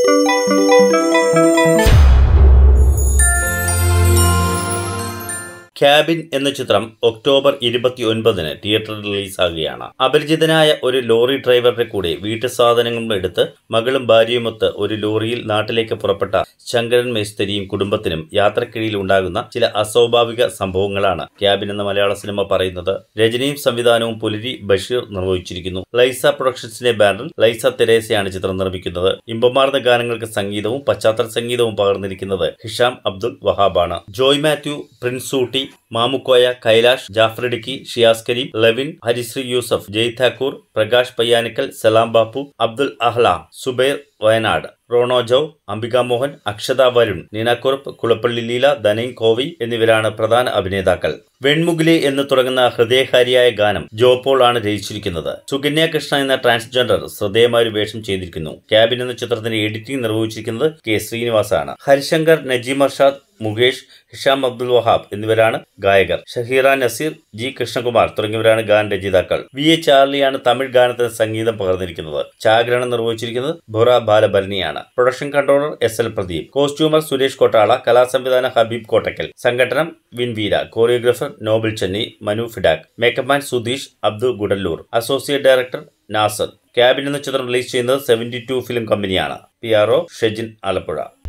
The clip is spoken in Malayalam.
ക്യാബിൻ എന്ന ചിത്രം ഒക്ടോബർ ഇരുപത്തി ഒൻപതിന് തിയേറ്ററിൽ റിലീസാകുകയാണ് അപരിചിതനായ ഒരു ലോറി ഡ്രൈവറുടെ കൂടെ വീട്ടു സാധനങ്ങളും എടുത്ത് മകളും ഭാര്യയുമൊത്ത് ഒരു ലോറിയിൽ നാട്ടിലേക്ക് പുറപ്പെട്ട ശങ്കരൻ മേസ്തരിയും കുടുംബത്തിനും യാത്രക്കിടയിൽ ഉണ്ടാകുന്ന ചില അസ്വാഭാവിക സംഭവങ്ങളാണ് ക്യാബിൻ എന്ന മലയാള സിനിമ പറയുന്നത് രചനയും സംവിധാനവും പുലരി ബഷീർ നിർവഹിച്ചിരിക്കുന്നു ലൈസ പ്രൊഡക്ഷൻസിന്റെ ബാനറിൽ ലൈസ തെരേസയാണ് ചിത്രം നിർമ്മിക്കുന്നത് ഇമ്പമാർന്ന ഗാനങ്ങൾക്ക് സംഗീതവും പശ്ചാത്തല സംഗീതവും പകർന്നിരിക്കുന്നത് ഹിഷാം അബ്ദുൽ വഹാബാണ് ജോയ് മാത്യു പ്രിൻസ് ഊട്ടി മാമുക്കോയ കൈലാഷ് ജാഫ്രിഡിക്കി ഷിയാസ് കരീം ലെവിൻ ഹരിശ്രീ യൂസഫ് ജയ് താക്കൂർ പ്രകാശ് പയ്യാനിക്കൽ സലാം ബാപ്പു അബ്ദുൽ അഹ്ല സുബൈർ വയനാട് റോണോ ജോ അംബിക മോഹൻ അക്ഷത വരുൺ നീനാക്കുറുപ്പ് കുളപ്പള്ളി ലീല ധനൈൻ കോവി എന്നിവരാണ് പ്രധാന അഭിനേതാക്കൾ വെൺമുഗിലെ എന്ന് തുടങ്ങുന്ന ഹൃദയഹാരിയായ ഗാനം ജോപോൾ ആണ് രചിച്ചിരിക്കുന്നത് സുകന്യ കൃഷ്ണ എന്ന ട്രാൻസ്ജെൻഡർ ശ്രദ്ധേയമായ ഒരു വേഷം ചെയ്തിരിക്കുന്നു ക്യാബിൻ എന്ന ചിത്രത്തിന്റെ എഡിറ്റിംഗ് നിർവഹിച്ചിരിക്കുന്നത് കെ ശ്രീനിവാസാണ് ഹരിശങ്കർ നജീം അർഷാദ് മുകേഷ് ഹിഷാം അബ്ദുൽ വഹാബ് എന്നിവരാണ് ഗായകർ ഷഹീറ നസീർ ജി കൃഷ്ണകുമാർ തുടങ്ങിയവരാണ് ഗാനരചയിതാക്കൾ വി എ ചാർലിയാണ് തമിഴ് ഗാനത്തിന് സംഗീതം പകർന്നിരിക്കുന്നത് ഛായാഗ്രഹണം നിർവഹിച്ചിരിക്കുന്നത് ബൊറ ബാലഭരണിയാണ് production controller S L Pradeep costumer Suresh Kottala കലാസംവിധാന ഹബീബ് കോട്ടക്കൽ സംഘടനം വിൻവീര കോറിയോഗ്രാഫർ നോബിൾ ചെന്നി മനു ഫിഡാക് makeup man Sudheesh Abdul Gudalur associate director Nasser cabin എന്ന ചിത്രം റിലീസ് ചെയ്യുന്നത് സെവന്റി ടു ഫിലിം കമ്പനിയാണ് P R O Shejin Alappuzha